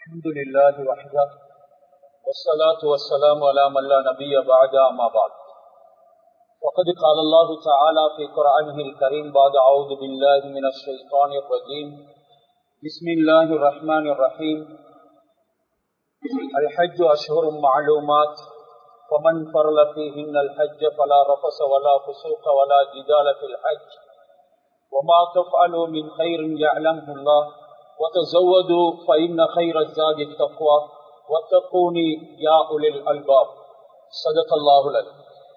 الحمد لله وحده والصلاة والسلام على من لا نبي بعد أما بعد وقد قال الله تعالى في قرآنه الكريم بعد أعوذ بالله من الشيطان الرجيم بسم الله الرحمن الرحيم الحج أشهر معلومات فمن فرل فيهن الحج فلا رفس ولا فسوق ولا جدال في الحج وما تفعلوا من خير يعلمه الله وتزودوا فإن خير الزاد التقوى واتقوني يا أولي الألباب صدق الله العظيم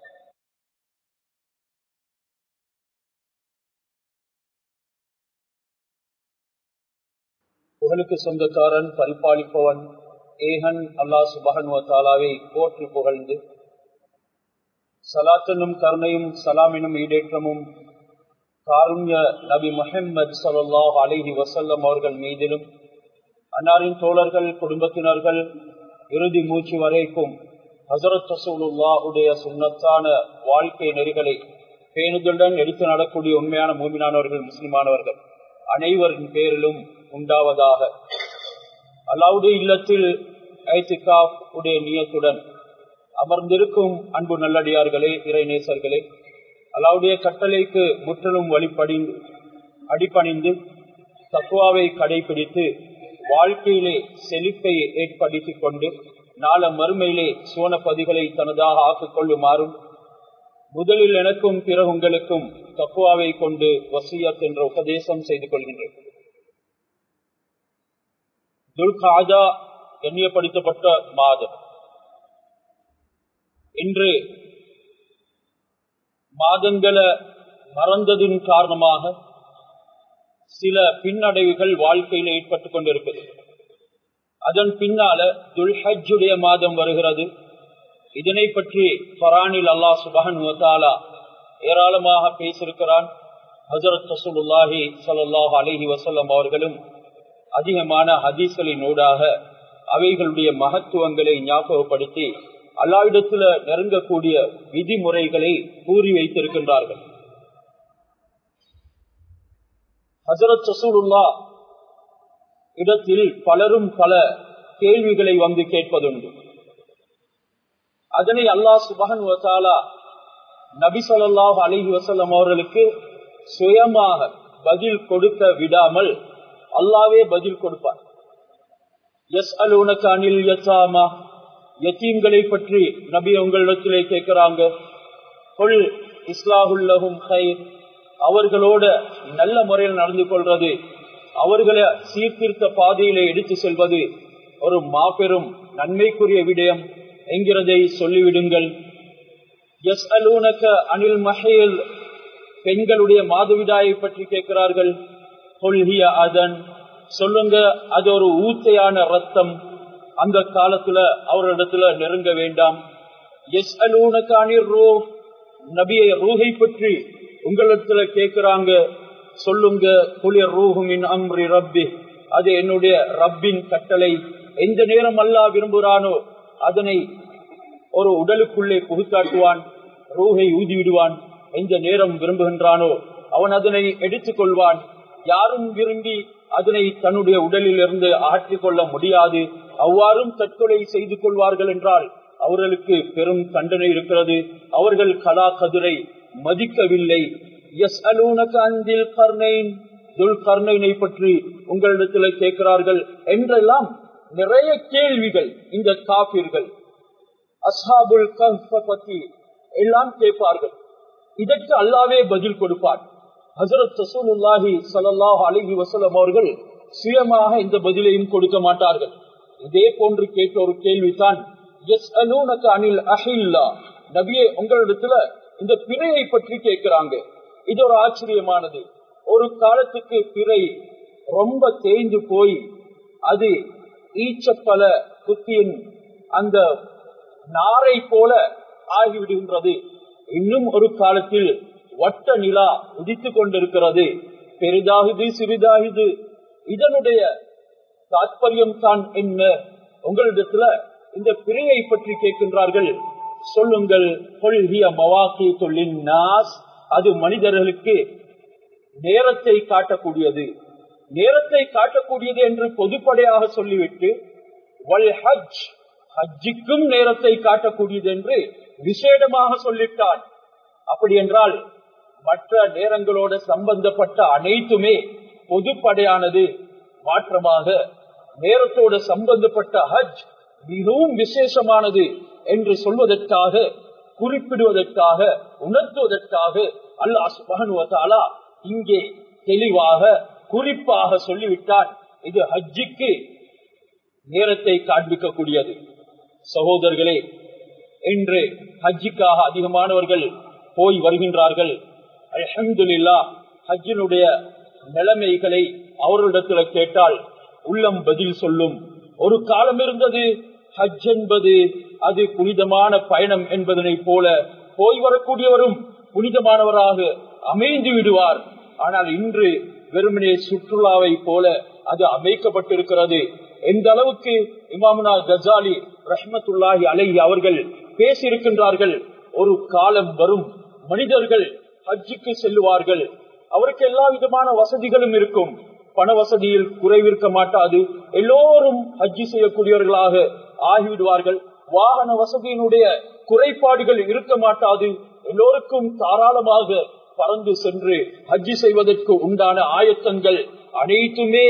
புகழுக்கு சொந்தக்காரன் பரிபாலிப்பவன் ஏகன் அல்லா சுபகன் தாலாவை போற்றி புகழ்ந்து சலாத்தனும் கருணையும் சலாமினும் ஈடேற்றமும் காருண்ய நபி முஹம்மது சல்லாஹ் அலிஹி வசல்லம் அவர்கள் மீதிலும் அன்னாரின் தோழர்கள் குடும்பத்தினர்கள் இறுதி மூச்சு வரைக்கும் ஹசரத் ரசூலுல்லா உடைய சுண்ணத்தான வாழ்க்கை நெறிகளை பேணுதலுடன் எடுத்து நடக்கூடிய உண்மையான மூமினானவர்கள் முஸ்லிமானவர்கள் அனைவரின் பேரிலும் உண்டாவதாக அல்லாவுடைய இல்லத்தில் ஐத்திகாப் உடைய நியத்துடன் அமர்ந்திருக்கும் அன்பு நல்லடியார்களே இறைநேசர்களே அல்லாவுடைய கட்டளைக்கு முற்றிலும் வழிபடிந்து அடிப்பணிந்து தக்குவாவை கடைபிடித்து வாழ்க்கையிலே செழிப்பை ஏற்படுத்திக் கொண்டு நாள மறுமையிலே சோனப்பதிகளை தனதாக ஆக்கிக் கொள்ளுமாறும் முதலில் எனக்கும் பிறகு உங்களுக்கும் தக்குவாவை கொண்டு வசியத் என்ற உபதேசம் செய்து கொள்கின்றேன் துல்காஜா எண்ணியப்படுத்தப்பட்ட மாதம் இன்று மாதங்களை மறந்ததின் காரணமாக சில பின்னடைவுகள் வாழ்க்கையில் ஏற்பட்டுக் கொண்டிருப்பது அதன் பின்னால துல்ஹஜுடைய மாதம் வருகிறது இதனை பற்றி ஃபரானில் அல்லா சுபஹன் வத்தாலா ஏராளமாக பேசியிருக்கிறான் ஹசரத் ரசூலுல்லாஹி சல்லாஹ் அலஹி வசல்லம் அவர்களும் அதிகமான ஹதீஸ்களின் ஊடாக அவைகளுடைய மகத்துவங்களை ஞாபகப்படுத்தி அல்லாவிடத்துல நெருங்கக்கூடிய விதிமுறைகளை கூறி வைத்திருக்கின்றார்கள் ஹசரத் சசூலுல்லா இடத்தில் பலரும் பல கேள்விகளை வந்து கேட்பதுண்டு அதனை அல்லாஹ் சுபகன் வசாலா நபி சொல்லாஹ் அலிஹி வசல்லம் அவர்களுக்கு சுயமாக பதில் கொடுக்க விடாமல் அல்லாவே பதில் கொடுப்பார் எஸ் அலுனக்கு அனில் யசாமா யத்தீம்களை பற்றி நபி உங்களிடத்திலே கேட்கிறாங்க கொள் இஸ்லாஹுல்லஹும் ஹைர் அவர்களோட நல்ல முறையில் நடந்து கொள்றது அவர்களை சீர்திருத்த பாதையிலே எடுத்து செல்வது ஒரு மாபெரும் நன்மைக்குரிய விடயம் என்கிறதை சொல்லிவிடுங்கள் எஸ் அலூனக்க அனில் மஹேல் பெண்களுடைய மாதவிடாயை பற்றி கேட்கிறார்கள் கொள்கிய அதன் சொல்லுங்க அது ஒரு ஊத்தையான ரத்தம் அந்த காலத்துல அவரிடத்துல நெருங்க வேண்டாம் எஸ் அலூனக்கானிர் ரூ நபியை ரூஹை பற்றி உங்களிடத்துல கேட்கிறாங்க சொல்லுங்க குளிர் ரூஹுமின் அம்ரி ரப்பி அது என்னுடைய ரப்பின் கட்டளை எந்த நேரம் அல்லா விரும்புகிறானோ அதனை ஒரு உடலுக்குள்ளே புகுத்தாட்டுவான் ரூஹை ஊதிவிடுவான் எந்த நேரம் விரும்புகின்றானோ அவன் அதனை எடுத்துக் கொள்வான் யாரும் விரும்பி அதனை தன்னுடைய உடலில் இருந்து ஆற்றிக் கொள்ள முடியாது அவ்வாறும் தற்கொலை செய்து கொள்வார்கள் என்றால் அவர்களுக்கு பெரும் தண்டனை இருக்கிறது அவர்கள் கலா கதிரை மதிக்கவில்லை எஸ் அலூனகாந்தில் கர்ணைன் துல் கர்ணைனை பற்றி உங்களிடத்தில் கேட்கிறார்கள் என்றெல்லாம் நிறைய கேள்விகள் இந்த காப்பீர்கள் அசாபுல் பத்தி எல்லாம் கேட்பார்கள் இதற்கு அல்லாவே பதில் கொடுப்பார் ஹசரத் ரசூலுல்லாஹி சல்லாஹ் அலஹி வசலம் அவர்கள் சுயமாக இந்த பதிலையும் கொடுக்க மாட்டார்கள் இதே போன்று கேட்ட ஒரு கேள்விதான் எஸ் அலூனக்கு அனில் அஹில்லா நபியே உங்களிடத்துல இந்த பிறையை பற்றி கேட்கிறாங்க இது ஒரு ஆச்சரியமானது ஒரு காலத்துக்கு பிறை ரொம்ப தேய்ந்து போய் அது ஈச்சப்பல குத்தியின் அந்த நாரை போல ஆகிவிடுகின்றது இன்னும் ஒரு காலத்தில் வட்ட நிலா உதித்துக் கொண்டிருக்கிறது பெரிதாகுது சிறிதாகுது இதனுடைய தாற்பயம் தான் என்ன உங்களிடத்துல இந்த பிறையை பற்றி கேட்கின்றார்கள் சொல்லுங்கள் கொள்கிய மவாக்கி தொழில் நாஸ் அது மனிதர்களுக்கு நேரத்தை காட்டக்கூடியது நேரத்தை காட்டக்கூடியது என்று பொதுப்படையாக சொல்லிவிட்டு வல் ஹஜ் ஹஜ்ஜுக்கும் நேரத்தை காட்டக்கூடியது என்று விசேடமாக சொல்லிட்டான் அப்படி என்றால் மற்ற நேரங்களோட சம்பந்தப்பட்ட அனைத்துமே பொதுப்படையானது மாற்றமாக நேரத்தோட சம்பந்தப்பட்ட ஹஜ் மிகவும் விசேஷமானது என்று சொல்வதற்காக குறிப்பிடுவதற்காக உணர்த்துவதற்காக அல்லாஹ் சுபானுவத்தாலா இங்கே தெளிவாக குறிப்பாக சொல்லிவிட்டான் இது ஹஜ்ஜிக்கு நேரத்தை காண்பிக்கக்கூடியது சகோதரர்களே இன்று ஹஜ்ஜிக்காக அதிகமானவர்கள் போய் வருகின்றார்கள் அலமதுல்லா ஹஜ்ஜினுடைய நிலைமைகளை அவர்களிடத்தில் கேட்டால் உள்ளம் பதில் சொல்லும் ஒரு காலம் இருந்தது ஹஜ் என்பது அது புனிதமான பயணம் என்பதனை போல போய் வரக்கூடியவரும் புனிதமானவராக அமைந்து விடுவார் ஆனால் இன்று வெறுமனே சுற்றுலாவை போல அது அமைக்கப்பட்டிருக்கிறது எந்த அளவுக்கு இமாமுனா கஜாலி ரஹ்மத்துல்லாஹி அலை அவர்கள் பேசியிருக்கின்றார்கள் ஒரு காலம் வரும் மனிதர்கள் ஹஜ்ஜுக்கு செல்லுவார்கள் அவருக்கு எல்லா விதமான வசதிகளும் இருக்கும் பண வசதியில் குறைவிருக்க மாட்டாது எல்லோரும் ஹஜ்ஜி செய்யக்கூடியவர்களாக ஆகிவிடுவார்கள் வாகன வசதியினுடைய குறைபாடுகள் இருக்க மாட்டாது எல்லோருக்கும் தாராளமாக பறந்து சென்று ஹஜ்ஜி செய்வதற்கு உண்டான ஆயத்தங்கள் அனைத்துமே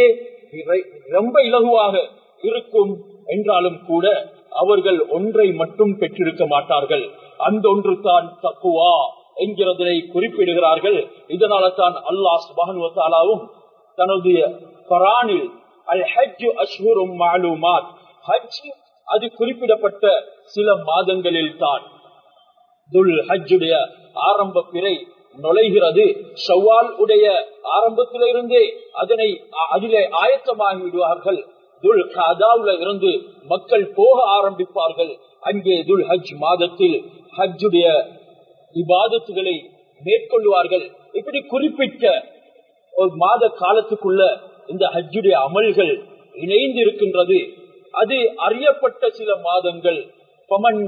ரொம்ப இலகுவாக இருக்கும் என்றாலும் கூட அவர்கள் ஒன்றை மட்டும் பெற்றிருக்க மாட்டார்கள் அந்த ஒன்று தான் தக்குவா என்கிறதை குறிப்பிடுகிறார்கள் இதனால தான் அல்லாஹ் சுபானுவத்தாலாவும் தனது பரானில் அல் ஹஜ் அஷ்ஹுரும் மாலூமாத் ஹஜ் அது குறிப்பிடப்பட்ட சில மாதங்களில் தான் துல் ஹஜ்ஜுடைய ஆரம்ப பிறை நுழைகிறது ஷவ்வால் உடைய ஆரம்பத்திலிருந்தே அதனை அதிலே ஆயத்தமாகி விடுவார்கள் துல் ஹாதாவுல இருந்து மக்கள் போக ஆரம்பிப்பார்கள் அங்கே துல் ஹஜ் மாதத்தில் ஹஜ்ஜுடைய இபாதத்துகளை மேற்கொள்வார்கள் இப்படி குறிப்பிட்ட ஒரு மாத காலத்துக்குள்ள இந்த ஹஜ்ஜுடைய அமல்கள் இணைந்து இருக்கின்றது அது அறியப்பட்ட சில மாதங்கள் பமன்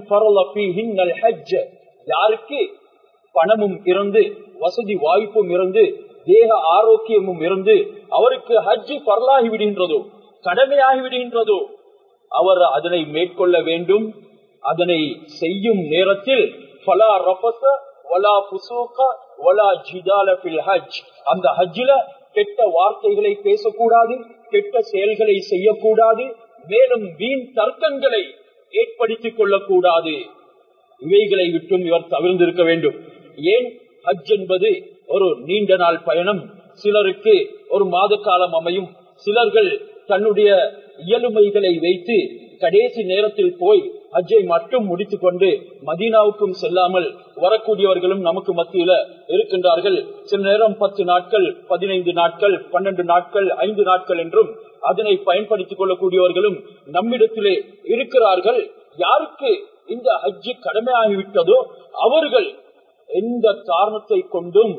ஹஜ் யாருக்கு பணமும் இருந்து வசதி வாய்ப்பும் இருந்து தேக ஆரோக்கியமும் இருந்து அவருக்கு ஹஜ்ஜு பரலாகி விடுகின்றதோ கடமையாகி விடுகின்றதோ அவர் அதனை மேற்கொள்ள வேண்டும் அதனை செய்யும் நேரத்தில் ஃபலா ரபச வலா புசூக வலா ஜிதால பில் ஹஜ் அந்த ஹஜ்ஜில கெட்ட வார்த்தைகளை பேசக்கூடாது கெட்ட செயல்களை செய்யக்கூடாது மேலும் வீண் தர்க்கங்களை ஏற்படுத்திக் கொள்ளக்கூடாது இவைகளை விட்டும் இவர் தவிர்ந்திருக்க வேண்டும் ஏன் ஹஜ் என்பது ஒரு நீண்ட நாள் பயணம் சிலருக்கு ஒரு மாத காலம் அமையும் சிலர்கள் தன்னுடைய இயலுமைகளை வைத்து கடைசி நேரத்தில் போய் ஹஜ்ஜை மட்டும் முடித்துக் கொண்டு மதீனாவுக்கும் செல்லாமல் வரக்கூடியவர்களும் நமக்கு மத்தியில இருக்கின்றார்கள் சில நேரம் பத்து நாட்கள் பதினைந்து நாட்கள் பன்னெண்டு நாட்கள் ஐந்து நாட்கள் என்றும் அதனை பயன்படுத்திக் கொள்ளக்கூடியவர்களும் நம்மிடத்திலே இருக்கிறார்கள் யாருக்கு இந்த ஹஜ்ஜு கடமையாகிவிட்டதோ அவர்கள் எந்த காரணத்தை கொண்டும்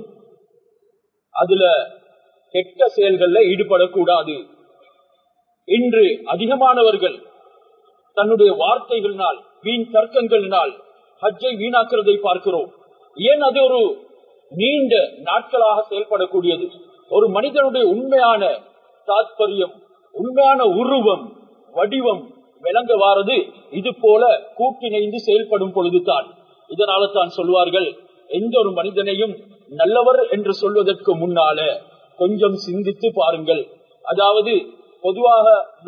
அதுல கெட்ட செயல்கள்ல ஈடுபடக்கூடாது இன்று அதிகமானவர்கள் தன்னுடைய வார்த்தைகளினால் வீண் தர்க்கங்களினால் ஹஜ்ஜை வீணாக்குறதை பார்க்கிறோம் ஏன் அது ஒரு நீண்ட நாட்களாக செயல்படக்கூடியது ஒரு மனிதனுடைய உண்மையான தாத்பரியம் உண்மையான உருவம் வடிவம் விளங்க வாரது இது போல கூட்டிணைந்து செயல்படும் பொழுதுதான் இதனால தான் சொல்வார்கள் எந்த ஒரு மனிதனையும் நல்லவர் என்று சொல்வதற்கு முன்னால கொஞ்சம் சிந்தித்து பாருங்கள் அதாவது பொதுவாக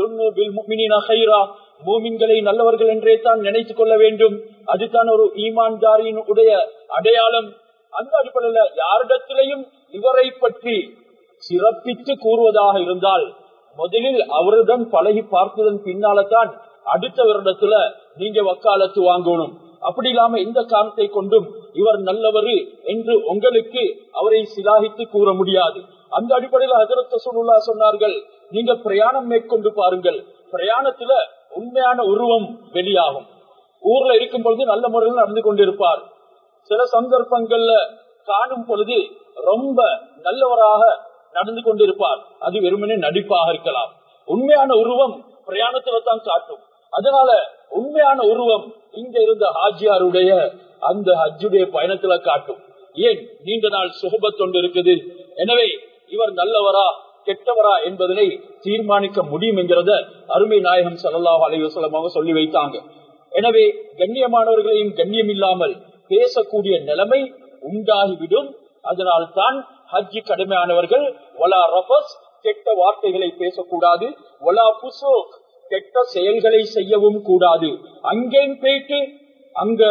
மூமின்களை நல்லவர்கள் என்றே தான் நினைத்துக் கொள்ள வேண்டும் அதுதான் ஒரு ஈமான்தாரியின் உடைய அடையாளம் அந்த அடிப்படையில யாரிடத்திலையும் இவரை பற்றி சிறப்பித்து கூறுவதாக இருந்தால் முதலில் அவருடன் பழகி பார்த்ததன் பின்னால்தான் அடுத்தவரிடத்துல நீங்க வக்காலத்து வாங்கணும் அப்படி இல்லாம இந்த காரணத்தை கொண்டும் இவர் நல்லவரு என்று உங்களுக்கு அவரை சிலாகித்து கூற முடியாது அந்த அடிப்படையில் ஹசரத் சுல்லா சொன்னார்கள் நீங்க பிரயாணம் மேற்கொண்டு பாருங்கள் பிரயாணத்துல உண்மையான உருவம் வெளியாகும் ஊர்ல இருக்கும் பொழுது நல்ல முறையில் நடந்து கொண்டிருப்பார் சில சந்தர்ப்பங்கள்ல காணும் பொழுது ரொம்ப நல்லவராக நடந்து கொண்டிருப்பார் அது வெறுமனே நடிப்பாக இருக்கலாம் உண்மையான உருவம் பிரயாணத்துல தான் காட்டும் அதனால உண்மையான உருவம் இங்க இருந்த ஹாஜியாருடைய அந்த ஹஜ்ஜுடைய பயணத்துல காட்டும் ஏன் நீண்ட நாள் சுகபத் கொண்டு இருக்குது எனவே இவர் நல்லவரா கெட்டவரா என்பதனை தீர்மானிக்க முடியும் என்கிறத அருமை நாயகம் சல்லாஹ் அலைவசலம் அவங்க சொல்லி வைத்தாங்க எனவே கண்ணியமானவர்களையும் கண்ணியம் இல்லாமல் பேசக்கூடிய நிலைமை உண்டாகிவிடும் அதனால் தான் ஹஜ்ஜி கடமையானவர்கள் வலா ரபஸ் கெட்ட வார்த்தைகளை பேசக்கூடாது வலா புசோக் கெட்ட செயல்களை செய்யவும் கூடாது அங்கேயும் போயிட்டு அங்க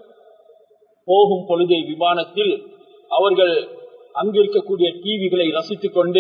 போகும் பொழுதே விமானத்தில் அவர்கள் அங்கு இருக்கக்கூடிய டிவிகளை ரசித்துக் கொண்டு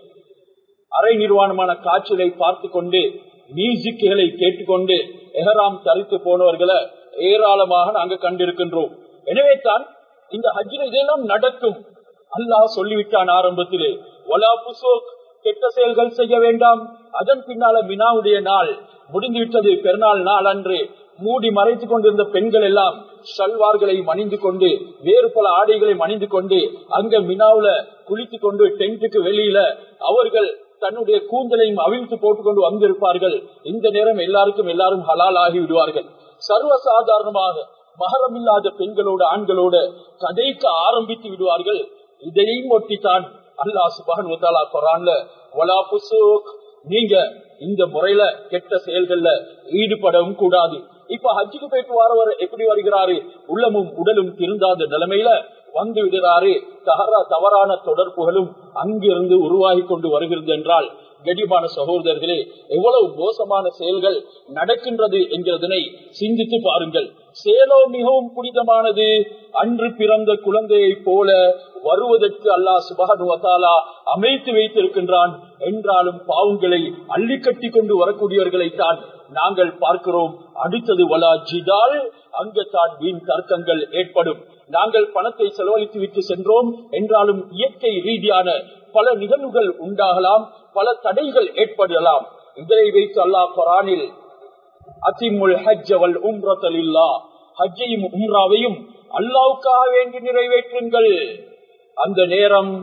அரை நிர்வாணமான காட்சிகளை பார்த்து கொண்டு மியூசிக்குகளை கேட்டுக்கொண்டு எஹராம் தரித்து போனவர்களை ஏராளமாக நாங்க கண்டிருக்கின்றோம் எனவே தான் இந்த ஹஜ்ஜில் இதெல்லாம் நடக்கும் அல்லாஹ் சொல்லிவிட்டான் ஆரம்பத்திலே ஒலா புசோக் கெட்ட செயல்கள் செய்ய வேண்டாம் அதன் பின்னால மினாவுடைய நாள் முடிந்துவிட்டது பெருநாள் நாள் அன்று மூடி மறைத்துக் கொண்டிருந்த பெண்கள் எல்லாம் ஷல்வார்களை மணிந்து கொண்டு வேறு பல ஆடைகளை மணிந்து கொண்டு அங்க மினாவுல குளித்து கொண்டு டென்ட்டுக்கு வெளியில அவர்கள் தன்னுடைய கூந்தலையும் அவிழ்த்து போட்டுக்கொண்டு வந்திருப்பார்கள் இந்த நேரம் எல்லாருக்கும் எல்லாரும் ஹலால் ஆகி விடுவார்கள் சர்வசாதாரணமாக மகரம் இல்லாத பெண்களோடு ஆண்களோடு கதைக்க ஆரம்பித்து விடுவார்கள் இதையும் ஒட்டித்தான் அல்லா சுபகன் குரான்ல வலா புசோக் நீங்க இந்த முறையில கெட்ட செயல்கள்ல ஈடுபடவும் கூடாது இப்ப ஹஜ்ஜுக்கு போயிட்டு வரவர் எப்படி வருகிறாரு உள்ளமும் உடலும் திருந்தாத நிலைமையில வந்து விடுறாரு தகரா தவறான தொடர்புகளும் அங்கிருந்து உருவாகி கொண்டு வருகிறது என்றால் கடிமான சகோதரர்களே எவ்வளவு மோசமான செயல்கள் நடக்கின்றது என்கிறதனை சிந்தித்து பாருங்கள் சேலோ மிகவும் புனிதமானது அன்று பிறந்த குழந்தையை போல வருவதற்கு அல்லாஹ் சுபகனுவத்தாலா அமைத்து வைத்திருக்கின்றான் என்றாலும் பாவங்களை அள்ளி கட்டி கொண்டு வரக்கூடியவர்களை தான் நாங்கள் பார்க்கிறோம் அடுத்தது வலா ஜிதால் அங்கத்தான் வீண் தர்க்கங்கள் ஏற்படும் நாங்கள் பணத்தை செலவழித்து விட்டு சென்றோம் என்றாலும் இயற்கை ரீதியான பல நிகழ்வுகள் உண்டாகலாம் பல தடைகள் ஏற்படலாம் இதனை வைத்து அல்லாஹ் குரானில் அத்திமுல் ஹஜ் அவல் உம்ரத்தலில்லா ஹஜ்ஜையும் உம்ராவையும் அல்லாவுக்காக வேண்டி நிறைவேற்றுங்கள் அந்த நேரம்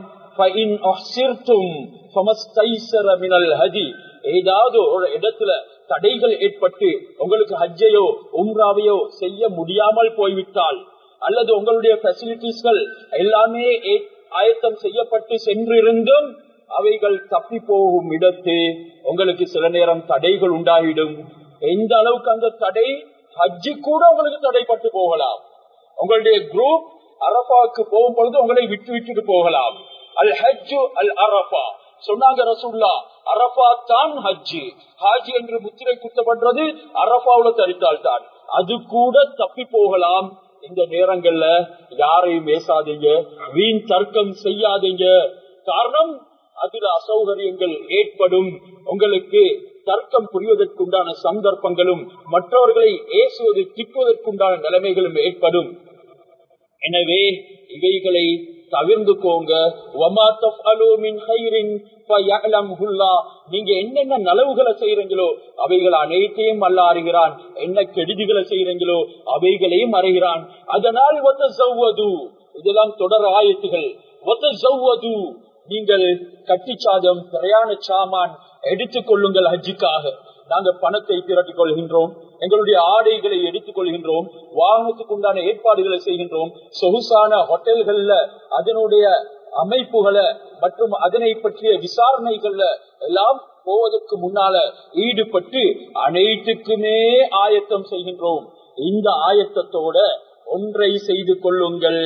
ஏதாவது ஒரு இடத்துல தடைகள் ஏற்பட்டு உங்களுக்கு ஹஜ்ஜையோ உம்ராவையோ செய்ய முடியாமல் போய்விட்டால் அல்லது உங்களுடைய பெசிலிட்டிஸ்கள் எல்லாமே ஆயத்தம் செய்யப்பட்டு சென்றிருந்தும் அவைகள் தப்பி போகும் இடத்து உங்களுக்கு சில நேரம் தடைகள் உண்டாகிடும் எந்த அளவுக்கு அந்த தடை ஹஜ்ஜு கூட உங்களுக்கு தடைப்பட்டு போகலாம் உங்களுடைய குரூப் அரபாவுக்கு போகும் பொழுது உங்களை விட்டு விட்டுட்டு போகலாம் அல் ஹஜ்ஜு அல் அரபா சொன்னாங்க ரசூல்லா அரபா தான் ஹஜ்ஜு ஹாஜி என்று முத்திரை குத்தப்படுறது அரபாவுல தரித்தால் தான் அது கூட தப்பி போகலாம் இந்த நேரங்கள்ல யாரையும் பேசாதீங்க வீண் தர்க்கம் செய்யாதீங்க காரணம் அதுல அசௌகரியங்கள் ஏற்படும் உங்களுக்கு தர்க்கம் புரிவதற்குண்டான சந்தர்ப்பங்களும் மற்றவர்களை ஏசுவது திட்டுவதற்குண்டான நிலைமைகளும் ஏற்படும் எனவே இவைகளை தவிர்ந்துக்கோங்க நீங்க என்னென்ன நலவுகளை செய்யறீங்களோ அவைகள் அனைத்தையும் அல்ல அறிகிறான் என்ன கெடுதிகளை செய்யறீங்களோ அவைகளையும் அறிகிறான் அதனால் இதெல்லாம் தொடர் ஆயத்துகள் நீங்கள் கட்டி சாதம் பிரயாண சாமான் எடுத்துக் கொள்ளுங்கள் ஹஜ்ஜுக்காக நாங்க பணத்தை திரட்டிக் கொள்கின்றோம் எங்களுடைய ஆடைகளை எடுத்துக் கொள்கின்றோம் வாகனத்துக்கு உண்டான ஏற்பாடுகளை செய்கின்றோம் சொகுசான ஹோட்டல்கள்ல அதனுடைய அமைப்புகளை மற்றும் அதனை பற்றிய விசாரணைகள்ல எல்லாம் போவதற்கு முன்னால ஈடுபட்டு அனைத்துக்குமே ஆயத்தம் செய்கின்றோம் இந்த ஆயத்தத்தோட ஒன்றை செய்து கொள்ளுங்கள்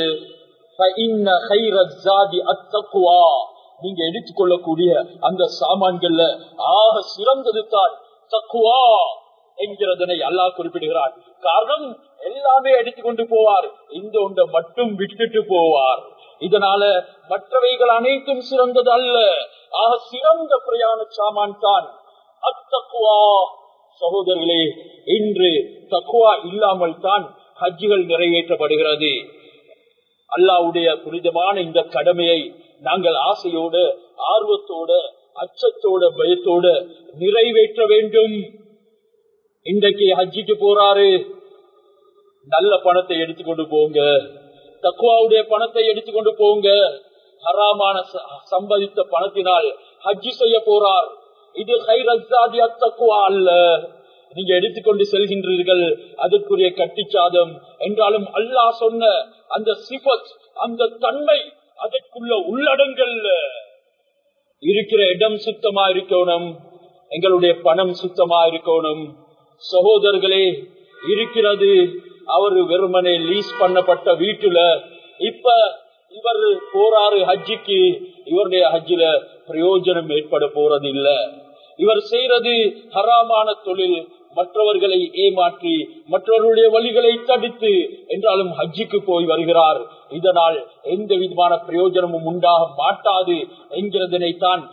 நீங்க எடுத்துக்கொள்ளக்கூடிய அந்த சாமான்கள்ல ஆக சிறந்தது தான் தக்குவா என்கிறதனை அல்லாஹ் குறிப்பிடுகிறார் காரணம் எல்லாமே எடுத்துக்கொண்டு போவார் இந்த ஒன்றை மட்டும் விட்டுட்டு போவார் இதனால மற்றவைகள் அனைத்தும் சிறந்தது அல்ல ஆக சிறந்த பிரயாண சாமான் தான் அத்தக்குவா சகோதரர்களே இன்று தக்குவா இல்லாமல் தான் ஹஜ்ஜுகள் நிறைவேற்றப்படுகிறது அல்லாவுடைய புனிதமான இந்த கடமையை நாங்கள் ஆசையோடு ஆர்வத்தோட அச்சத்தோட பயத்தோட நிறைவேற்ற வேண்டும் இன்றைக்கு ஹஜ்ஜிக்கு போறாரு நல்ல பணத்தை எடுத்துக்கொண்டு போங்க தக்குவாவுடைய பணத்தை எடுத்துக்கொண்டு போங்க ஹராமான சம்பாதித்த பணத்தினால் ஹஜ்ஜி செய்ய போறார் இது ஹைரஸாதி அத்தக்குவா அல்ல நீங்க எடுத்துக்கொண்டு செல்கின்றீர்கள் அதற்குரிய கட்டிச்சாதம் என்றாலும் அல்லாஹ் சொன்ன அந்த சிபத் அந்த தன்மை அதற்குள்ள உள்ளடங்கல்ல இருக்கிற இடம் சுத்தமா இருக்கணும் எங்களுடைய பணம் சுத்தமா இருக்கணும் சகோதரர்களே இருக்கிறது அவரு வெறுமனே லீஸ் பண்ணப்பட்ட வீட்டுல இப்ப இவர் போறாரு ஹஜ்ஜிக்கு இவருடைய ஹஜ்ஜில பிரயோஜனம் ஏற்பட போறது இல்ல இவர் செய்யறது ஹராமான தொழில் மற்றவர்களை ஏமாற்றி மற்றவர்களுடைய வழிகளை தடுத்து என்றாலும் ஹஜ்ஜிக்கு போய் வருகிறார் இதனால் எந்த விதமான பிரயோஜனமும் உண்டாக மாட்டாது என்கிறதனை தான்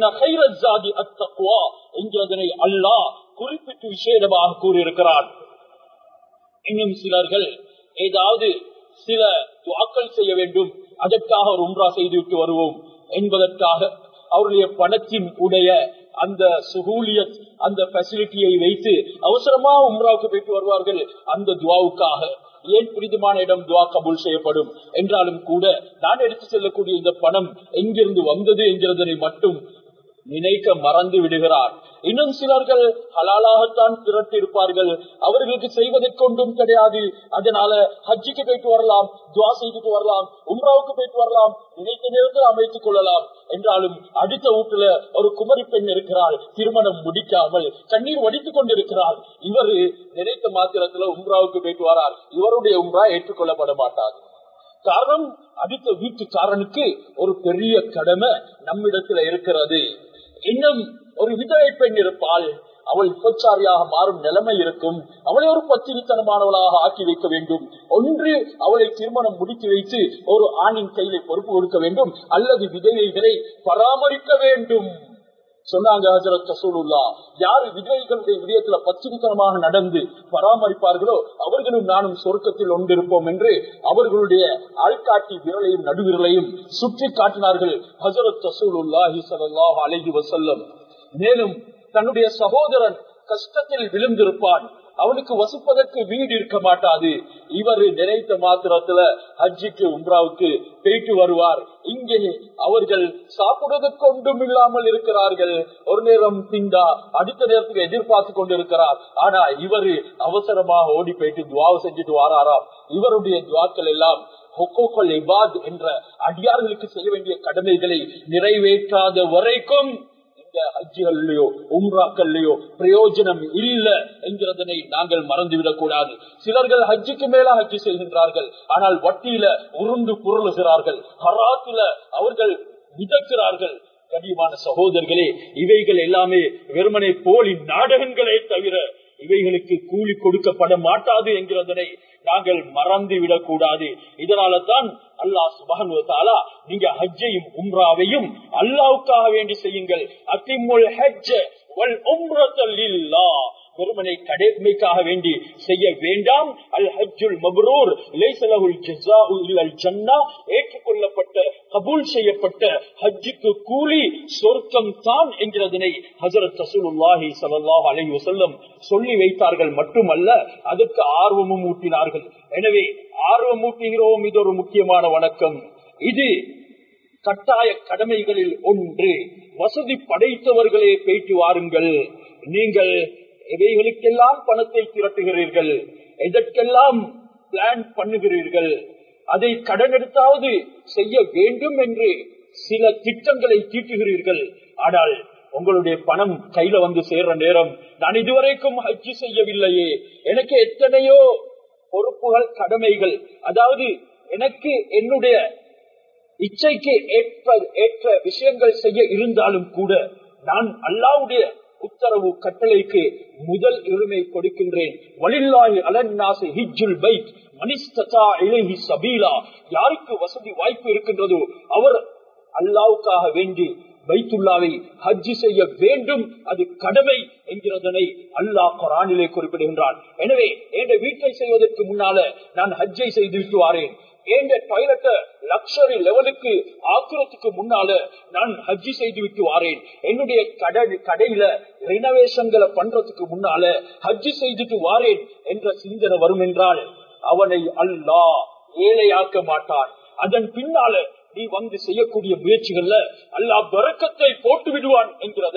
என்கிறதனை அல்லாஹ் குறிப்பிட்டு விசேடமாக கூறியிருக்கிறார் இன்னும் சிலர்கள் ஏதாவது சில துவாக்கள் செய்ய வேண்டும் அதற்காக ஒரு உம்ரா செய்துவிட்டு வருவோம் என்பதற்காக அவருடைய பணத்தின் உடைய அந்த சுகூலியத் அந்த பெசிலிட்டியை வைத்து அவசரமா உம்ராவுக்கு போயிட்டு வருவார்கள் அந்த துவாவுக்காக ஏன் புனிதமான இடம் துவா கபூல் செய்யப்படும் என்றாலும் கூட நான் எடுத்து செல்லக்கூடிய இந்த பணம் எங்கிருந்து வந்தது என்கிறதனை மட்டும் நினைக்க மறந்து விடுகிறார் இன்னும் சிலர்கள் ஹலாலாகத்தான் திரட்டி இருப்பார்கள் அவர்களுக்கு செய்வதற்கு ஒன்றும் கிடையாது அதனால ஹஜ்ஜிக்கு போயிட்டு வரலாம் துவா செய்துட்டு வரலாம் உம்ராவுக்கு போயிட்டு வரலாம் நினைத்த நேரத்தில் அமைத்துக் கொள்ளலாம் என்றாலும் அடுத்த வீட்டுல ஒரு குமரி பெண் இருக்கிறாள் திருமணம் முடிக்காமல் கண்ணீர் வடித்துக் கொண்டிருக்கிறாள் இவர் நினைத்த மாத்திரத்துல உம்ராவுக்கு போயிட்டு வரார் இவருடைய உம்ரா ஏற்றுக்கொள்ளப்பட மாட்டார் காரணம் அடுத்த வீட்டுக்காரனுக்கு ஒரு பெரிய கடமை நம்மிடத்துல இருக்கிறது இன்னும் ஒரு விதவை பெண் இருப்பாள் அவள் விபச்சாரியாக மாறும் நிலைமை இருக்கும் அவளை ஒரு பத்திரித்தனமானவளாக ஆக்கி வைக்க வேண்டும் ஒன்று அவளை திருமணம் முடித்து வைத்து ஒரு ஆணின் கையில பொறுப்பு கொடுக்க வேண்டும் அல்லது விதவைகளை பராமரிக்க வேண்டும் சொன்னாங்க ஹசரத் ரசூலுல்லா யாரு விதவைகளுடைய விடயத்துல பத்திரித்தனமாக நடந்து பராமரிப்பார்களோ அவர்களும் நானும் சொர்க்கத்தில் ஒன்றிருப்போம் என்று அவர்களுடைய ஆள்காட்டி விரலையும் நடுவிரலையும் சுற்றி காட்டினார்கள் ஹசரத் ரசூலுல்லாஹி சல்லாஹ் அலஹி வசல்லம் மேலும் தன்னுடைய சகோதரன் கஷ்டத்தில் விழுந்திருப்பான் அவனுக்கு வசிப்பதற்கு வீடு இருக்க மாட்டாது இவர் நினைத்த மாத்திரத்துல ஹஜ்ஜிக்கு உம்ராவுக்கு போயிட்டு வருவார் இங்கே அவர்கள் சாப்பிடுவதற்கு ஒன்றும் இல்லாமல் இருக்கிறார்கள் ஒரு நேரம் திண்டா அடுத்த நேரத்துக்கு எதிர்பார்த்து கொண்டிருக்கிறார் ஆனா இவரு அவசரமாக ஓடி போயிட்டு துவாவை செஞ்சுட்டு வாராராம் இவருடைய துவாக்கள் எல்லாம் ஹொக்கோக்கல் இபாத் என்ற அடியார்களுக்கு செய்ய வேண்டிய கடமைகளை நிறைவேற்றாத வரைக்கும் ஹஜ்ஜிகள்லயோ உம்ராக்கள்லயோ பிரயோஜனம் இல்ல என்கிறதனை நாங்கள் மறந்துவிடக் கூடாது சிலர்கள் ஹஜ்ஜுக்கு மேல ஹஜ்ஜி செய்கின்றார்கள் ஆனால் வட்டியில உருண்டு புரளுகிறார்கள் ஹராத்துல அவர்கள் மிதக்கிறார்கள் கடிமான சகோதரர்களே இவைகள் எல்லாமே வெறுமனை போலி நாடகங்களே தவிர இவைகளுக்கு கூலி கொடுக்கப்பட மாட்டாது என்கிறதனை நாங்கள் மறந்து விடக்கூடாது இதனால தான் அல்லாஹ் சுபகன் நீங்க ஹஜ்ஜையும் உம்ராவையும் அல்லாவுக்காக வேண்டி செய்யுங்கள் அத்திமுல் ஹஜ்ஜ வல் உம்ரத்தல்லா பெருமனை கடமைக்காக வேண்டி செய்ய வேண்டாம் அல் ஹஜ்ஜுல் மப்ரூர் லைசலஹுல் ஜஸாஉ இல்லல் ஜன்னா ஏற்றுக்கொள்ளப்பட்ட கபூல் செய்யப்பட்ட ஹஜ்ஜுக்கு கூலி சொர்க்கம் தான் என்கிறதனை ஹஜரத் ரசூலுல்லாஹி ஸல்லல்லாஹு அலைஹி வஸல்லம் சொல்லி வைத்தார்கள் மட்டுமல்ல அதற்கு ஆர்வமும் ஊட்டினார்கள் எனவே ஆர்வம் ஊட்டுகிறோம் இது ஒரு முக்கியமான வணக்கம் இது கட்டாய கடமைகளில் ஒன்று வசதி படைத்தவர்களே பேச்சு வாருங்கள் நீங்கள் இவைகளுக்கெல்லாம் பணத்தை திரட்டுகிறீர்கள் எதற்கெல்லாம் பிளான் பண்ணுகிறீர்கள் அதை கடன் எடுத்தாவது செய்ய வேண்டும் என்று சில திட்டங்களை தீட்டுகிறீர்கள் ஆனால் உங்களுடைய பணம் கையில வந்து சேர்ற நேரம் நான் இதுவரைக்கும் ஹஜ்ஜி செய்யவில்லையே எனக்கு எத்தனையோ பொறுப்புகள் கடமைகள் அதாவது எனக்கு என்னுடைய இச்சைக்கு ஏற்ப ஏற்ற விஷயங்கள் செய்ய இருந்தாலும் கூட நான் அல்லாவுடைய உத்தரவு கட்டளைக்கு முதல் உரிமை கொடுக்கின்றேன் வலில்லாஹி அலன்னாசி ஹிஜ்ஜுல் பைத் மனிஸ்ததா இலைஹி சபீலா யாருக்கு வசதி வாய்ப்பு இருக்கின்றதோ அவர் அல்லாவுக்காக வேண்டி பைத்துல்லாவை ஹஜ்ஜி செய்ய வேண்டும் அது கடமை என்கிறதனை அல்லாஹ் குரானிலே குறிப்பிடுகின்றான் எனவே என் வீட்டை செய்வதற்கு முன்னால நான் ஹஜ்ஜை செய்து விட்டு வாரேன் எந்த டாய்லெட்ட லக்ஷரி லெவலுக்கு ஆக்குறதுக்கு முன்னால நான் ஹஜ்ஜி செய்து விட்டு வாரேன் என்னுடைய கடை கடையில ரினோவேஷன்களை பண்றதுக்கு முன்னால ஹஜ்ஜி செய்துட்டு வாரேன் என்ற சிந்தனை வரும் என்றால் அவனை அல்லாஹ் ஏழையாக்க மாட்டான் அதன் பின்னால நீ வந்து செய்யக்கூடிய முயற்சிகள்ல அல்லாஹ் பறக்கத்தை போட்டு விடுவான் என்கிறத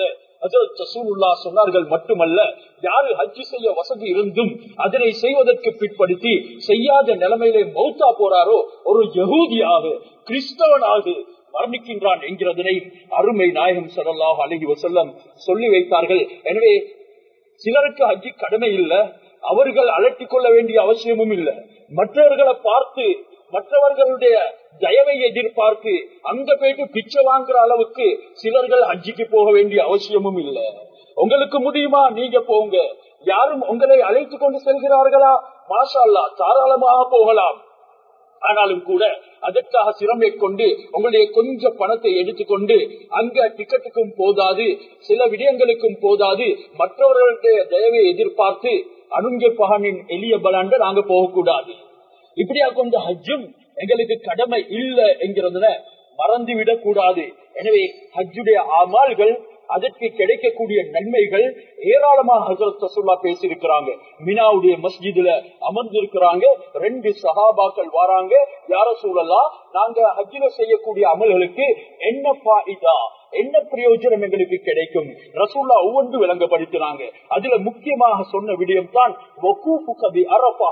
சொன்னார்கள் மட்டுமல்ல யாரு ஹஜ்ஜி செய்ய வசதி இருந்தும் அதனை செய்வதற்கு பிற்படுத்தி செய்யாத நிலைமையிலே மௌத்தா போறாரோ ஒரு யகூதியாக கிறிஸ்தவனாக மரணிக்கின்றான் என்கிறதனை அருமை நாயகம் சல்லாஹ் அலஹி வசல்லம் சொல்லி வைத்தார்கள் எனவே சிலருக்கு ஹஜ்ஜி கடமை இல்லை அவர்கள் அலட்டிக் கொள்ள வேண்டிய அவசியமும் இல்லை மற்றவர்களை பார்த்து மற்றவர்களுடைய தயவை எதிர்பார்த்து அங்க போயிட்டு பிச்சை வாங்குற அளவுக்கு சிலர்கள் ஹஜ்ஜிக்கு போக வேண்டிய அவசியமும் இல்லை உங்களுக்கு முடியுமா நீங்க போங்க யாரும் உங்களை அழைத்து கொண்டு செல்கிறார்களா மாஷா அல்லா தாராளமாக போகலாம் ஆனாலும் கூட அதற்காக சிரமை கொண்டு உங்களுடைய கொஞ்சம் பணத்தை எடுத்துக்கொண்டு அங்க டிக்கெட்டுக்கும் போதாது சில விடயங்களுக்கும் போதாது மற்றவர்களுடைய தயவை எதிர்பார்த்து அனுங்க பகனின் எளிய பலாண்டு நாங்க போகக்கூடாது இப்படியா கொண்ட ஹஜ்ஜும் எங்களுக்கு கடமை இல்லை என்கிறதுல மறந்து விடக்கூடாது எனவே ஹஜ்ஜுடைய அமால்கள் அதற்கு கிடைக்கக்கூடிய நன்மைகள் ஏராளமாக ஹசரத் ரசூல்லா பேசியிருக்கிறாங்க மினாவுடைய மஸ்ஜிதுல அமர்ந்திருக்கிறாங்க ரெண்டு சஹாபாக்கள் வராங்க யார சூழலா நாங்க ஹஜ்ஜில செய்யக்கூடிய அமல்களுக்கு என்ன பாயிதா என்ன பிரயோஜனம் எங்களுக்கு கிடைக்கும் ரசூல்லா ஒவ்வொன்று விளங்கப்படுத்தினாங்க அதுல முக்கியமாக சொன்ன விடயம் தான் அரபா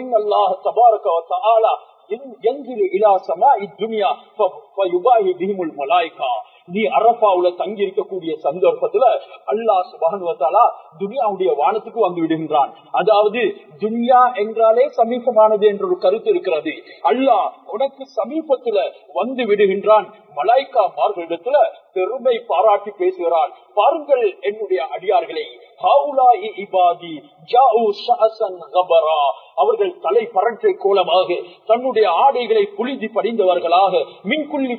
நீ அரபாவுல தங்கி இருக்கக்கூடிய சந்தர்ப்பத்துல அல்லா சுபானுவத்தாலா துனியாவுடைய வானத்துக்கு வந்து விடுகின்றான் அதாவது துனியா என்றாலே சமீபமானது என்ற ஒரு கருத்து இருக்கிறது அல்லாஹ் உனக்கு சமீபத்துல வந்து விடுகின்றான் மலாய்க்கா மார்களிடத்துல பெருமை பாராட்டி பேசுகிறான் பாருங்கள் என்னுடைய அடியார்களை அவர்கள் தலை பரற்றை கோலமாக தன்னுடைய ஆடைகளை புலிதி படிந்தவர்களாக மின்குள்ளி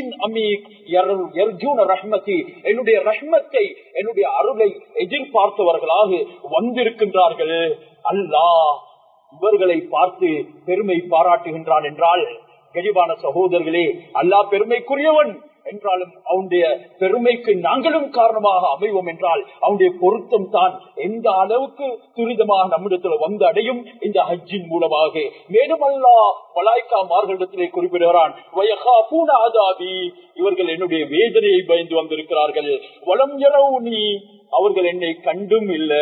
ரஹ்மதி என்னுடைய ரஹ்மத்தை என்னுடைய அருளை எதிர்பார்த்தவர்களாக வந்திருக்கின்றார்கள் அல்லாஹ் இவர்களை பார்த்து பெருமை பாராட்டுகின்றான் என்றால் கெளிவான சகோதரர்களே அல்லாஹ் பெருமைக்குரியவன் என்றாலும் அவனுடைய பெருமைக்கு நாங்களும் காரணமாக அமைவோம் என்றால் அவனுடைய பொருத்தம் தான் எந்த அளவுக்கு துரிதமாக நம்மிடத்தில் வந்து அடையும் இந்த ஹஜ்ஜின் மூலமாக மேலும் அல்லா மலாய்க்கா மார்களிடத்திலே குறிப்பிடுகிறான் இவர்கள் என்னுடைய வேதனையை பயந்து வந்திருக்கிறார்கள் வளம் நீ அவர்கள் என்னை கண்டும் இல்ல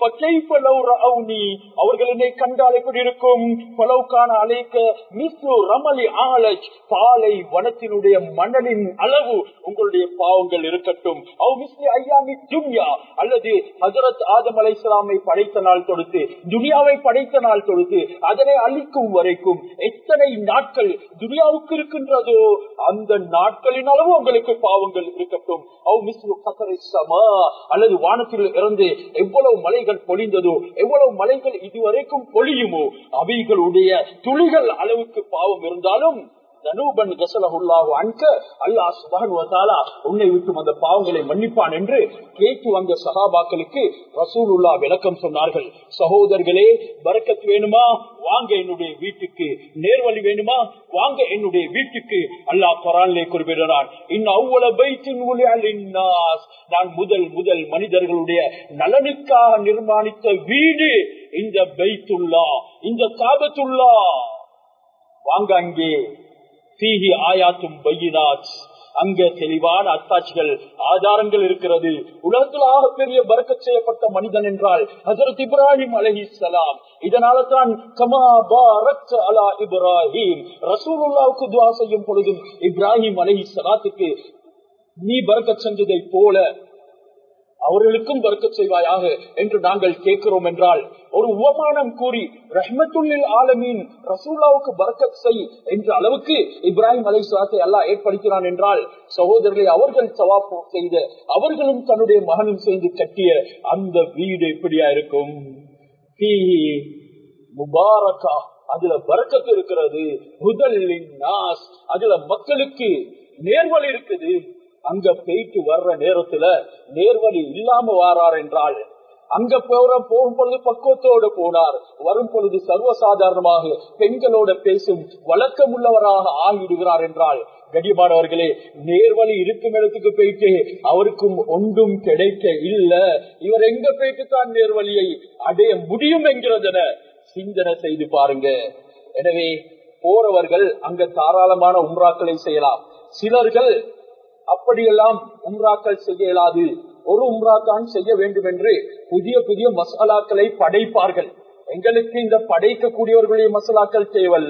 அவர்கள் என்னை கண்டால் எப்படி இருக்கும் பலவுக்கான அழைக்க மிஸ்ரு ரமலி ஆலஜ் பாலை வனத்தினுடைய மணலின் அளவு உங்களுடைய பாவங்கள் இருக்கட்டும் அவ் மிஸ்லி ஐயாமி துன்யா அல்லது ஹசரத் ஆதம் அலை இஸ்லாமை படைத்த நாள் தொடுத்து துனியாவை படைத்த நாள் தொடுத்து அதனை அழிக்கும் வரைக்கும் எத்தனை நாட்கள் துனியாவுக்கு இருக்கின்றதோ அந்த நாட்களின் அளவு உங்களுக்கு பாவங்கள் இருக்கட்டும் அவ் மிஸ்லு கசரை சமா அல்லது வானத்தில் இருந்து எவ்வளவு மலைகள் பொழிந்ததோ எவ்வளவு மலைகள் இதுவரைக்கும் பொழியுமோ அவைகளுடைய துளிகள் அளவுக்கு பாவம் இருந்தாலும் தனூபன் கசலகுல்லாஹு அன்க அல்லாஹ் சுபான் வதாலா உன்னை விட்டு அந்த பாவங்களை மன்னிப்பான் என்று கேட்டு வந்த சகாபாக்களுக்கு ரசூலுல்லா விளக்கம் சொன்னார்கள் சகோதரர்களே பறக்கத் வேணுமா வாங்க என்னுடைய வீட்டுக்கு நேர்வழி வேணுமா வாங்க என்னுடைய வீட்டுக்கு அல்லாஹ் குரானிலே குறிப்பிடுறான் நான் முதல் முதல் மனிதர்களுடைய நலனுக்காக நிர்மாணித்த வீடு இந்த பைத்துல்லா இந்த காபத்துல்லா வாங்க அங்கே சீஹி ஆயாத்தும் பையினாத் அங்க தெளிவான அத்தாட்சிகள் ஆதாரங்கள் இருக்கிறது உலகத்தில் ஆகப்பெரிய பறக்க செய்யப்பட்ட மனிதன் என்றால் ஹசரத் இப்ராஹிம் அலஹி சலாம் இதனால தான் கமா பாரத் அலா இப்ராஹிம் ரசூலுல்லாவுக்கு துவா செய்யும் பொழுதும் இப்ராஹிம் அலஹி சலாத்துக்கு நீ பறக்க சென்றதை போல அவர்களுக்கும் பறக்க செய்வாயாக என்று நாங்கள் கேட்கிறோம் என்றால் ஒரு உபமானம் கூறி ரஹ்மத்துல்லில் ஆலமீன் ரசூல்லாவுக்கு பறக்கத் செய் என்ற அளவுக்கு இப்ராஹிம் அலை சுலாத்தை அல்லா ஏற்படுத்தினான் என்றால் சகோதரர்களை அவர்கள் சவாப்பு செய்த அவர்களும் தன்னுடைய மகனும் சேர்ந்து கட்டிய அந்த வீடு எப்படியா இருக்கும் முபாரக்கா அதுல பறக்கத்து இருக்கிறது முதலின் நாஸ் அதுல மக்களுக்கு நேர்வழி இருக்குது அங்க போயிட்டு வர்ற நேரத்துல நேர்வழி இல்லாம வாரார் என்றால் அங்க போற போகும் பொழுது பக்குவத்தோடு போனார் வரும் பொழுது சர்வசாதாரணமாக பெண்களோட பேசும் வழக்கம் உள்ளவராக ஆகிவிடுகிறார் என்றால் கடிமானவர்களே நேர்வழி இருக்கும் இடத்துக்கு போயிட்டு அவருக்கும் ஒன்றும் கிடைக்க இல்ல இவர் எங்க போயிட்டு தான் நேர்வழியை அடைய முடியும் என்கிறதென சிந்தனை செய்து பாருங்க எனவே போறவர்கள் அங்க தாராளமான உம்ராக்களை செய்யலாம் சிலர்கள் அப்படியெல்லாம் உம்ராக்கள் செய்ய இயலாது ஒரு உம்ரா தான் செய்ய வேண்டும் என்று புதிய புதிய மசாலாக்களை படைப்பார்கள் எங்களுக்கு இந்த படைக்கக்கூடியவர்களுடைய மசாலாக்கள் தேவையில்ல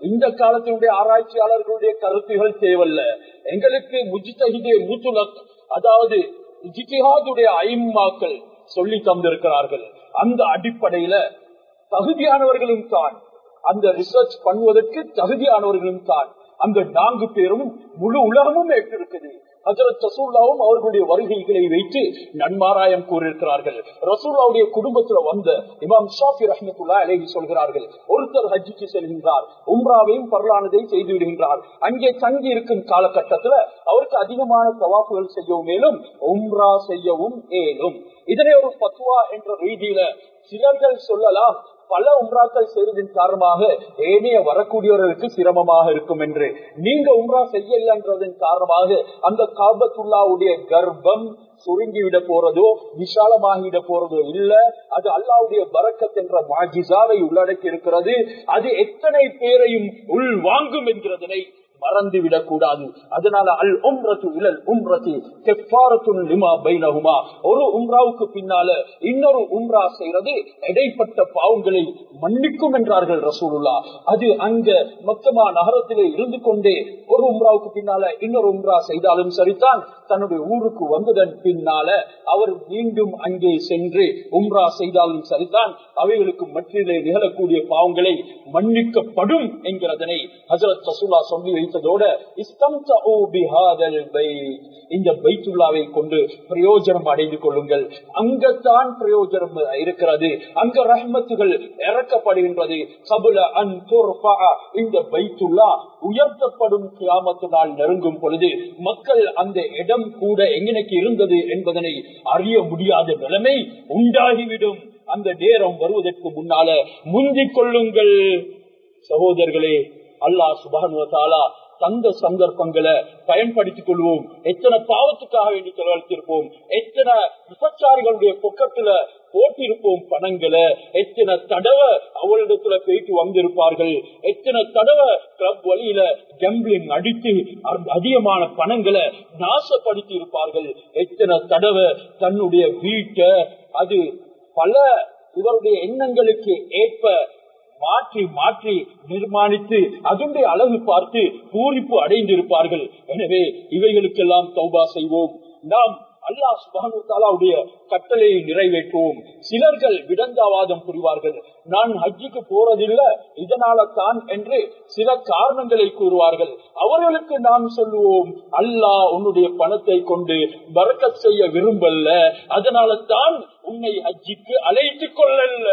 இந்த காலத்தினுடைய ஆராய்ச்சியாளர்களுடைய கருத்துகள் தேவல்ல எங்களுக்கு முஜித்தஹிதே முத்துலக் அதாவது ஜித்திஹாதுடைய ஐம்மாக்கள் சொல்லி தந்திருக்கிறார்கள் அந்த அடிப்படையில தகுதியானவர்களும் தான் அந்த ரிசர்ச் பண்ணுவதற்கு தகுதியானவர்களும் தான் அந்த நான்கு பேரும் முழு உலகமும் ஏற்றிருக்குது ஹசரத் ரசூல்லாவும் அவர்களுடைய வருகைகளை வைத்து நன்மாராயம் கூறியிருக்கிறார்கள் ரசூல்லாவுடைய குடும்பத்துல வந்த இமாம் ஷாஃபி ரஹமத்துல்லா அலேஹி சொல்கிறார்கள் ஒருத்தர் ஹஜ்ஜிக்கு செல்கின்றார் உம்ராவையும் பரலானதை செய்து விடுகின்றார் அங்கே தங்கி இருக்கும் காலகட்டத்துல அவருக்கு அதிகமான தவாப்புகள் செய்யவும் மேலும் உம்ரா செய்யவும் ஏலும் இதனை ஒரு பத்துவா என்ற ரீதியில சிலர்கள் சொல்லலாம் பல உம்ராக்கள் செய்வதன் காரணமாக ஏனைய வரக்கூடியவர்களுக்கு சிரமமாக இருக்கும் என்று நீங்க உம்ரா செய்யலன்றதன் காரணமாக அந்த காபத்துல்லாவுடைய கர்ப்பம் சுருங்கிவிட போறதோ விசாலமாகிவிட போறதோ இல்ல அது அல்லாவுடைய பறக்கத் என்ற மாஜிசாவை உள்ளடக்கி இருக்கிறது அது எத்தனை பேரையும் உள் வாங்கும் என்கிறதனை மறந்துவிடக் கூடாது அதனால அல் உம்ரத்து இழல் உம்ரத்தி கெஃபாரத்துன் லிமா பைனகுமா ஒரு உம்ராவுக்கு பின்னால இன்னொரு உம்ரா செய்யறது இடைப்பட்ட பாவங்களை மன்னிக்கும் என்றார்கள் ரசூலுல்லா அது அங்க மொத்தமா நகரத்திலே இருந்து கொண்டே ஒரு உம்ராவுக்கு பின்னால இன்னொரு உம்ரா செய்தாலும் சரிதான் தன்னுடைய ஊருக்கு வந்ததன் பின்னால அவர் மீண்டும் அங்கே சென்று உம்ரா செய்தாலும் சரிதான் அவைகளுக்கு மற்றிலே நிகழக்கூடிய பாவங்களை மன்னிக்கப்படும் என்கிறதனை ஹசரத் ரசூலா சொல்லி வைத்ததோட இந்த பைத்துல்லாவை கொண்டு பிரயோஜனம் அடைந்து கொள்ளுங்கள் அங்கத்தான் பிரயோஜனம் இருக்கிறது அங்க ரஹ்மத்துகள் இறக்கப்படுகின்றது கபுல அன் இந்த பைத்துல்லா உயர்த்தப்படும் கியாமத்து நாள் நெருங்கும் பொழுது மக்கள் அந்த இடம் கூட எங்கனைக்கு இருந்தது என்பதனை அறிய முடியாத நிலைமை உண்டாகிவிடும் அந்த நேரம் வருவதற்கு முன்னால முந்திக் கொள்ளுங்கள் சகோதரர்களே அல்லாஹ் சுபானுவத்தாலா தந்த சந்தர்ப்பங்களை பயன்படுத்திக் கொள்வோம் எத்தனை பாவத்துக்காக வேண்டி செலவழித்திருப்போம் எத்தனை விபச்சாரிகளுடைய பொக்கத்துல போட்டிருப்போம் பணங்களை எத்தனை தடவை அவளிடத்துல போயிட்டு வந்திருப்பார்கள் எத்தனை தடவை கிளப் வழியில கம்பிளிங் அடித்து அதிகமான பணங்களை நாசப்படுத்தி இருப்பார்கள் எத்தனை தடவை தன்னுடைய வீட்டை அது பல இவருடைய எண்ணங்களுக்கு ஏற்ப மாற்றி மாற்றி நிர்மாணித்து அதனுடைய அழகு பார்த்து பூரிப்பு அடைந்திருப்பார்கள் எனவே இவைகளுக்கெல்லாம் தௌபா செய்வோம் நாம் அல்லாஹ் சுபானுடைய கட்டளையை நிறைவேற்றுவோம் சிலர்கள் விடந்தாவாதம் புரிவார்கள் நான் ஹஜ்ஜுக்கு போறதில்லை இதனால தான் என்று சில காரணங்களை கூறுவார்கள் அவர்களுக்கு நாம் சொல்லுவோம் அல்லாஹ் உன்னுடைய பணத்தை கொண்டு பறக்கத் செய்ய விரும்பல்ல அதனால தான் உன்னை ஹஜ்ஜிக்கு அழைத்துக் கொள்ளல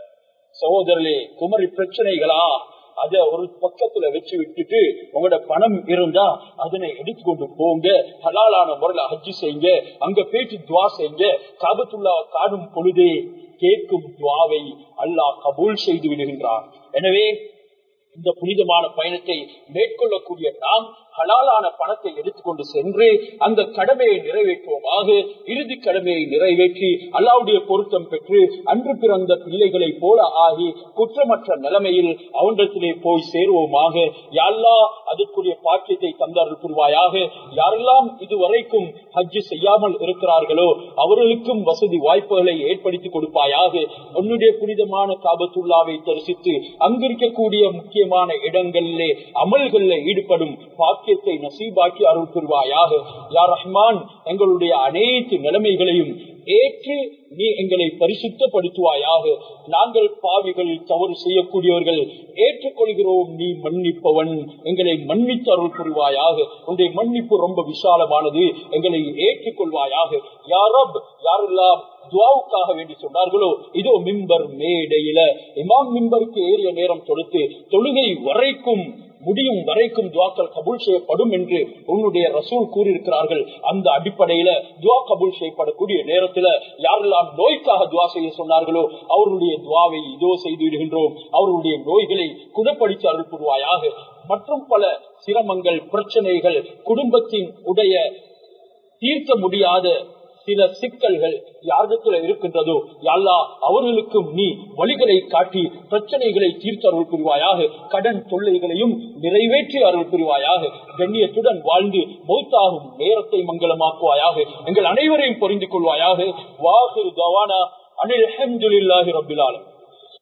சகோதரர்களே குமரி பிரச்சனைகளா அத ஒரு பக்கத்துல வச்சு விட்டுட்டு உங்களோட பணம் இருந்தா அதனை எடுத்துக்கொண்டு போங்க ஹலாலான முறையில ஹஜ்ஜி செய்யுங்க அங்க போயிட்டு துவா செய்யுங்க காபத்துல்லா காணும் பொழுதே கேட்கும் துவாவை அல்லாஹ் கபூல் செய்து விடுகின்றான் எனவே இந்த புனிதமான பயணத்தை மேற்கொள்ளக்கூடிய நாம் ஹலாலான பணத்தை எடுத்துக்கொண்டு சென்று அந்த கடமையை நிறைவேற்றுவோமாக இறுதி கடமையை நிறைவேற்றி அல்லாவுடைய பொருத்தம் பெற்று அன்று பிறந்த பிள்ளைகளை போல ஆகி குற்றமற்ற நிலைமையில் அவனிடத்திலே போய் சேருவோமாக யாழ்லா அதற்குரிய பாக்கியத்தை தந்தார்கள் புரிவாயாக யாரெல்லாம் இதுவரைக்கும் ஹஜ்ஜு செய்யாமல் இருக்கிறார்களோ அவர்களுக்கும் வசதி வாய்ப்புகளை ஏற்படுத்தி கொடுப்பாயாக உன்னுடைய புனிதமான காபத்துல்லாவை தரிசித்து அங்கிருக்கக்கூடிய முக்கியமான இடங்களிலே அமல்களில் ஈடுபடும் பாக்கியத்தை நசீபாக்கி அருள் புரிவாயாக யார் ரஹ்மான் எங்களுடைய அனைத்து நிலைமைகளையும் ஏற்று நீ எங்களை பரிசுத்தப்படுத்துவாயாக நாங்கள் பாவிகள் தவறு செய்யக்கூடியவர்கள் ஏற்றுக்கொள்கிறோம் நீ மன்னிப்பவன் எங்களை மன்னித்து அருள் புரிவாயாக உன்னுடைய மன்னிப்பு ரொம்ப விசாலமானது எங்களை ஏற்றுக்கொள்வாயாக யாரப் யாரெல்லாம் துவாவுக்காக வேண்டி சொன்னார்களோ இதோ மிம்பர் மேடையில இமாம் மிம்பருக்கு ஏறிய நேரம் தொடுத்து தொழுகை வரைக்கும் முடியும் வரைக்கும் துவாக்கள் கபூல் செய்யப்படும் என்று உன்னுடைய ரசூல் கூறியிருக்கிறார்கள் அந்த அடிப்படையில துவா கபூல் செய்யப்படக்கூடிய நேரத்துல யாரெல்லாம் நோய்க்காக துவா செய்ய சொன்னார்களோ அவர்களுடைய துவாவை இதோ செய்து விடுகின்றோம் அவர்களுடைய நோய்களை குணப்படுத்தி அருள் புரிவாயாக மற்றும் பல சிரமங்கள் பிரச்சனைகள் குடும்பத்தின் உடைய தீர்க்க முடியாத சில சிக்கல்கள் யாரிடத்துல இருக்கின்றதோ யாழ்லா அவர்களுக்கும் நீ வழிகளை காட்டி பிரச்சனைகளை தீர்த்து அருள் புரிவாயாக கடன் தொல்லைகளையும் நிறைவேற்றி அருள் புரிவாயாக கண்ணியத்துடன் வாழ்ந்து மௌத்தாகும் நேரத்தை மங்களமாக்குவாயாக எங்கள் அனைவரையும் புரிந்து கொள்வாயாக வாகு கவானா அனில் அஹமதுல்லாஹி ரபிலாலும்